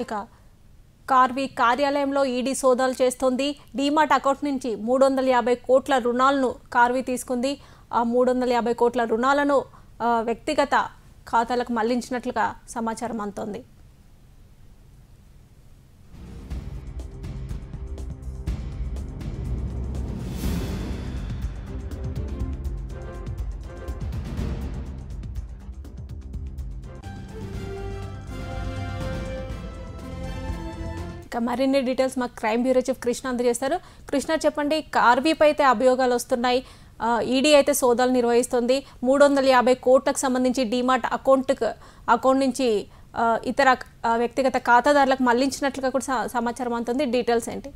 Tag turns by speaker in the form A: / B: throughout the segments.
A: ఇక కార్వి కార్యాలయంలో ఈడీ సోదాలు చేస్తోంది డీమార్ట్ అకౌంట్ నుంచి మూడు వందల యాభై కోట్ల రుణాలను కార్వి తీసుకుంది ఆ మూడు వందల యాభై కోట్ల రుణాలను ఆ, వ్యక్తిగత ఖాతాలకు మళ్లించినట్లుగా సమాచారం అందుతోంది ఇక మరిన్ని డీటెయిల్స్ మాకు క్రైమ్ బ్యూరో చీఫ్ కృష్ణ అందజేస్తారు కృష్ణ చెప్పండి కార్వీపై అయితే అభియోగాలు వస్తున్నాయి ఈడీ అయితే సోదాలు నిర్వహిస్తుంది మూడు వందల యాభై కోట్లకు సంబంధించి డీమార్ట్ అకౌంట్ అకౌంట్ నుంచి ఆ, ఇతర ఆ, వ్యక్తిగత ఖాతాదారులకు మళ్లించినట్లుగా కూడా స- సమాచారం అందుతుంది డీటెయిల్స్ ఏంటి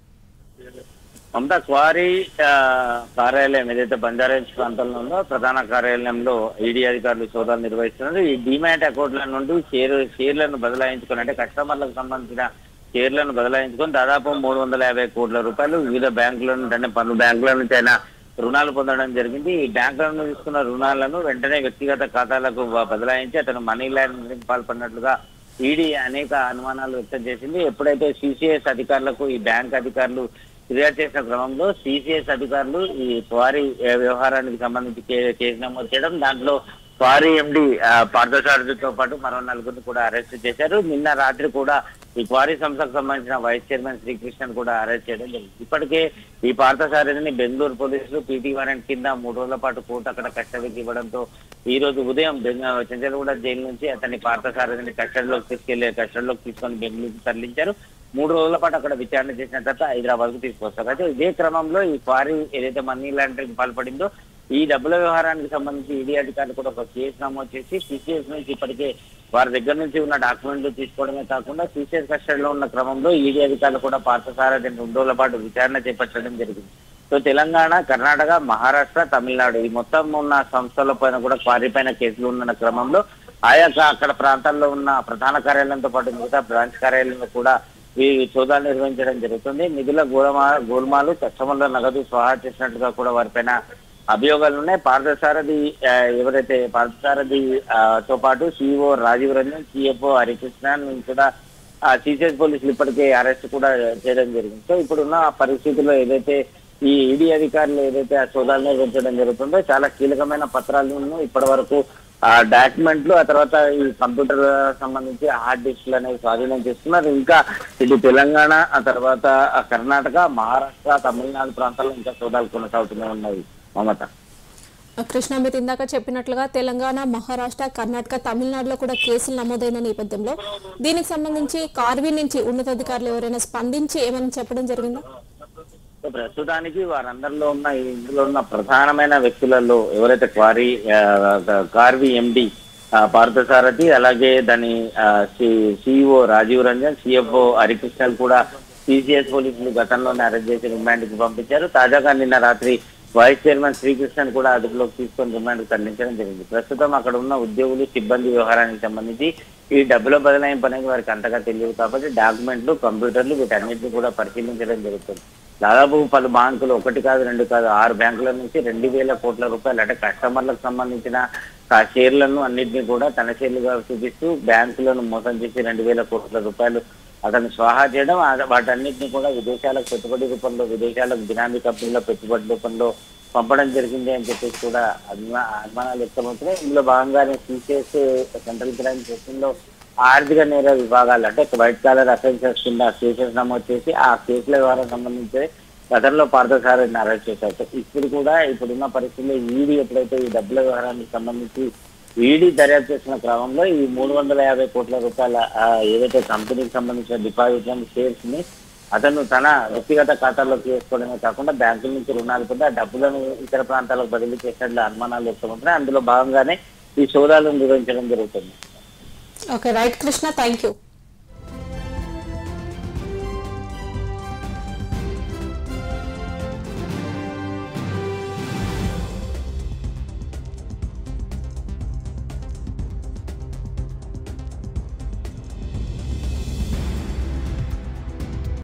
B: మమతా క్వారీ ఆ, కార్యాలయం ఏదైతే బంజారాహిల్స్ ప్రాంతంలో ఉందో ప్రధాన కార్యాలయంలో ఈడీ అధికారులు సోదాలు నిర్వహిస్తున్నారు ఈ డిమాట్ అకౌంట్ల నుండి షేర్ షేర్లను బదలాయించుకుని అంటే కస్టమర్లకు సంబంధించిన షేర్లను బదలాయించుకొని దాదాపు మూడు వందల యాభై కోట్ల రూపాయలు వివిధ బ్యాంకుల నుండి అంటే పలు బ్యాంకుల నుంచి ఆయన రుణాలు పొందడం జరిగింది ఈ బ్యాంకుల నుండి తీసుకున్న రుణాలను వెంటనే వ్యక్తిగత ఖాతాలకు బ- బదలాయించి అతను మనీ లాండరింగ్ పాల్పడినట్లుగా ఈడీ అనేక అనుమానాలు వ్యక్తం చేసింది ఎప్పుడైతే సిసిఎస్ అధికారులకు ఈ బ్యాంక్ అధికారులు ఫిర్యాదు చేసిన క్రమంలో సిసిఎస్ అధికారులు ఈ క్వారీ ఆ, వ్యవహారానికి సంబంధించి కే- కేసు నమోదు చేయడం దాంట్లో క్వారీ ఎండి పార్థసారథితో పాటు మరో నలుగురిని కూడా అరెస్ట్ చేశారు నిన్న రాత్రి కూడా ఈ క్వారీ సంస్థకు సంబంధించిన వైస్ చైర్మన్ శ్రీకృష్ణన్ కూడా అరెస్ట్ చేయడం జరిగింది ఇప్పటికే ఈ పార్థసారథిని బెంగళూరు పోలీసులు పీటీ వారెంట్ కింద మూడు రోజుల పాటు కోర్టు అక్కడ కస్టడీకి ఇవ్వడంతో ఈ రోజు ఉదయం బెంగ- చెంచలగూడ జైలు నుంచి అతన్ని పార్థసారథిని కస్టడీలోకి తీసుకెళ్లి కస్టడీలోకి తీసుకొని బెంగళూరుకు తరలించారు మూడు రోజుల పాటు అక్కడ విచారణ చేసిన తర్వాత హైదరాబాద్ కు తీసుకొస్తారు అయితే ఇదే క్రమంలో ఈ క్వారీ ఏదైతే మనీ లాండరింగ్ పాల్పడిందో ఈ డబ్బుల వ్యవహారానికి సంబంధించి ఈడీ అధికారులు కూడా ఒక కేసు నమోదు చేసి సిసిఎస్ నుంచి ఇప్పటికే వారి దగ్గర నుంచి ఉన్న డాక్యుమెంట్లు తీసుకోవడమే కాకుండా సిసిఎస్ కస్టడీలో ఉన్న క్రమంలో ఈడీ అధికారులు కూడా పార్థసారథిని రెండు రోజుల పాటు విచారణ చేపట్టడం జరిగింది సో తెలంగాణ కర్ణాటక మహారాష్ట్ర తమిళనాడు ఈ మొత్తం ఉన్న సంస్థల పైన కూడా క్వారీ పైన కేసులు ఉన్న క్రమంలో ఆయా క- అక్కడ ప్రాంతాల్లో ఉన్న ప్రధాన కార్యాలయంతో పాటు మిగతా బ్రాంచ్ కార్యాలయంలో కూడా ఈ సోదాలు నిర్వహించడం జరుగుతుంది నిధుల గోలమా గోల్మాలు కస్టమర్ల నగదు స్వాహా చేసినట్టుగా కూడా వారిపైన అభియోగాలు ఉన్నాయి పార్థసారథి ఆ, ఎవరైతే పార్థసారథి ఆ, తో పాటు సిఇఓ రాజీవ్ రంజన్ సిఎఫ్ఓ హరికృష్ణ కూడా సిసిఎస్ పోలీసులు ఇప్పటికే అరెస్ట్ కూడా చేయడం జరిగింది సో ఇప్పుడున్న పరిస్థితుల్లో ఏదైతే ఈ ఈడీ అధికారులు ఏదైతే ఆ సోదాలు నిర్వహించడం జరుగుతుందో చాలా కీలకమైన పత్రాలను ఇప్పటి వరకు ఆ డాక్యుమెంట్లు ఆ తర్వాత ఈ కంప్యూటర్ సంబంధించి హార్డ్ డిస్క్లు అనేవి స్వాధీనం చేసుకున్నారు ఇంకా ఇటు తెలంగాణ ఆ తర్వాత ఆ కర్ణాటక మహారాష్ట్ర తమిళనాడు ప్రాంతాల్లో ఇంకా సోదాలు కొనసాగుతూనే ఉన్నాయి మమత
A: కృష్ణ మీరు ఇందాక చెప్పినట్లుగా తెలంగాణ మహారాష్ట్ర కర్ణాటక తమిళనాడులో కూడా కేసులు నమోదైన నేపథ్యంలో దీనికి సంబంధించి కార్వి నుంచి ఉన్నతాధికారులు ఎవరైనా స్పందించి ఏమైనా చెప్పడం జరిగిందా
B: సో ప్రస్తుతానికి వారందరిలో ఉన్న ఇందులో ఉన్న ప్రధానమైన వ్యక్తులలో ఎవరైతే క్వారీ ఆ, కార్వి ఎండి పార్థసారథి అలాగే దాని సిఇఓ రాజీవ్ రంజన్ సిఎఫ్ఓ హరికృష్ణలు కూడా సిసిఎస్ పోలీసులు గతంలోనే అరెస్ట్ చేసి రిమాండ్ కి పంపించారు తాజాగా నిన్న రాత్రి వైస్ చైర్మన్ శ్రీకృష్ణన్ కూడా అదుపులోకి తీసుకొని రిమాండ్ కు తరలించడం జరిగింది ప్రస్తుతం అక్కడ ఉన్న ఉద్యోగులు సిబ్బంది వ్యవహారానికి సంబంధించి ఈ డబ్బుల బదలాయింపు అనేది వారికి అంతగా తెలియదు కాబట్టి డాక్యుమెంట్లు కంప్యూటర్లు వీటన్నిటిని కూడా పరిశీలించడం జరుగుతుంది దాదాపు పలు బ్యాంకులు ఒకటి కాదు రెండు కాదు ఆరు బ్యాంకుల నుంచి రెండు వేల కోట్ల రూపాయలు అంటే కస్టమర్లకు సంబంధించిన ఆ షేర్లను అన్నింటినీ కూడా తన షేర్లుగా చూపిస్తూ బ్యాంకులను మోసం చేసి రెండు వేల కోట్ల రూపాయలు అతను స్వాహా చేయడం ఆ- వాటన్నిటిని కూడా విదేశాలకు పెట్టుబడి రూపంలో విదేశాలకు బినామీ కంపెనీల పెట్టుబడి రూపంలో పంపడం జరిగింది అని చెప్పేసి కూడా అనుమా- అనుమానాలు వ్యక్తమవుతున్నాయి ఇందులో భాగంగానే సీసీఎస్ సెంట్రల్ క్రైమ్ సెక్షన్లో ఆర్థిక నేర విభాగాలు అంటే వైట్ కాలర్ అఫెన్సెస్ కింద కేసెస్ నమోదు చేసి ఆ కేసుల ద్వారా సంబంధించి గతంలో పార్థసారిని అరెస్ట్ చేశారు సో ఇప్పుడు కూడా ఇప్పుడున్న పరిస్థితుల్లో ఈడీ ఎప్పుడైతే ఈ డబ్బుల వ్యవహారానికి సంబంధించి ఈడీ దర్యాప్తు చేసిన క్రమంలో ఈ మూడు వందల యాభై కోట్ల రూపాయల ఆ, ఏదైతే కంపెనీకి సంబంధించిన డిపాజిట్లను షేర్స్ ని అతను తన వ్యక్తిగత ఖాతాలోకి వేసుకోవడమే కాకుండా బ్యాంకుల నుంచి రుణాలు పొంది ఆ డబ్బులను ఇతర ప్రాంతాలకు బదిలీ చేసినట్లు అనుమానాలు వ్యక్తమవుతున్నాయి అందులో భాగంగానే ఈ సోదాలను నిర్వహించడం జరుగుతుంది
A: okay right Krishna thank you